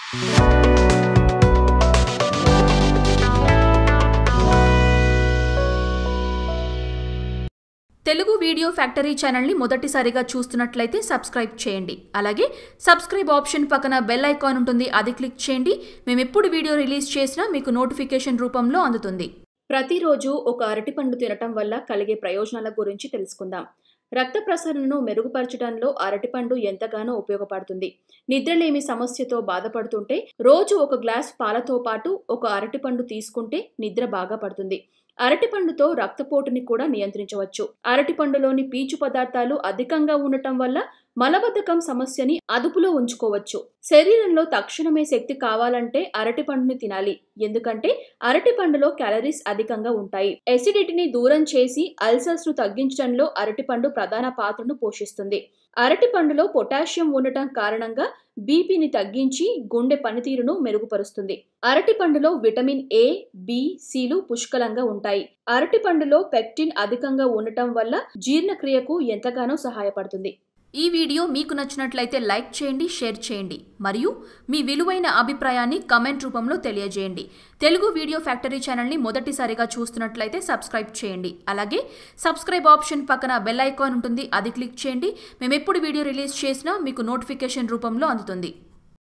Telugu video factory ఛానల్ని మొదటిసారిగా చూస్తున్నట్లయితే సబ్స్క్రైబ్ చేయండి అలాగే సబ్స్క్రైబ్ ఆప్షన్ పక్కన బెల్ ఐకాన్ ఉంటుంది అది క్లిక్ చేయండి మేము ఎప్పుడు వీడియో రిలీజ్ చేసినా మీకు నోటిఫికేషన్ రూపంలో అందుతుంది ప్రతిరోజు ఒక అరటిపండు తినటం వల్ల కలిగే ప్రయోజనాల గురించి తెలుసుకుందాం రక్త ప్రసరణను మెరుగుపరచడంలో అరటిపండు ఎంతగానో ఉపయోగపడుతుంది నిద్రలేమి సమస్యతో బాధపడుతుంటే రోజు ఒక గ్లాస్ పాలతో పాటు ఒక అరటిపండు తీసుకుంటే నిద్ర బాగా పడుతుంది అరటిపండుతో రక్తపోటుని కూడా నియంత్రించవచ్చు అరటిపండులోని పీచు పదార్థాలు అధికంగా ఉండటం వల్ల మలబద్ధకం సమస్యని అదుపులో ఉంచుకోవచ్చు శరీరంలో తక్షణమే శక్తి కావాలంటే అరటిపండుని తినాలి ఎందుకంటే అరటిపండులో క్యాలరీస్ అధికంగా ఉంటాయి ఎసిడిటీని దూరం చేసి అల్సర్స్ ను తగ్గించడంలో అరటిపండు ప్రధాన పాత్రను పోషిస్తుంది అరటిపండులో పొటాషియం ఉండటం కారణంగా బీపీని తగ్గించి గుండె పనితీరును మెరుగుపరుస్తుంది అరటిపండులో విటమిన్ ఏ బి సిలు పుష్కలంగా ఉంటాయి అరటిపండులో పెక్టిన్ అధికంగా ఉండటం వల్ల జీర్ణక్రియకు ఎంతగానో సహాయపడుతుంది ఈ వీడియో మీకు నచ్చినట్లయితే లైక్ చేయండి షేర్ చేయండి మరియు మీ విలువైన అభిప్రాయాన్ని కమెంట్ రూపంలో తెలియజేయండి తెలుగు వీడియో ఫ్యాక్టరీ ఛానల్ని మొదటిసారిగా చూస్తున్నట్లయితే సబ్స్క్రైబ్ చేయండి అలాగే సబ్స్క్రైబ్ ఆప్షన్ పక్కన బెల్ ఐకాన్ ఉంటుంది అది క్లిక్ చేయండి మేము ఎప్పుడు వీడియో రిలీజ్ చేసినా మీకు నోటిఫికేషన్ రూపంలో అందుతుంది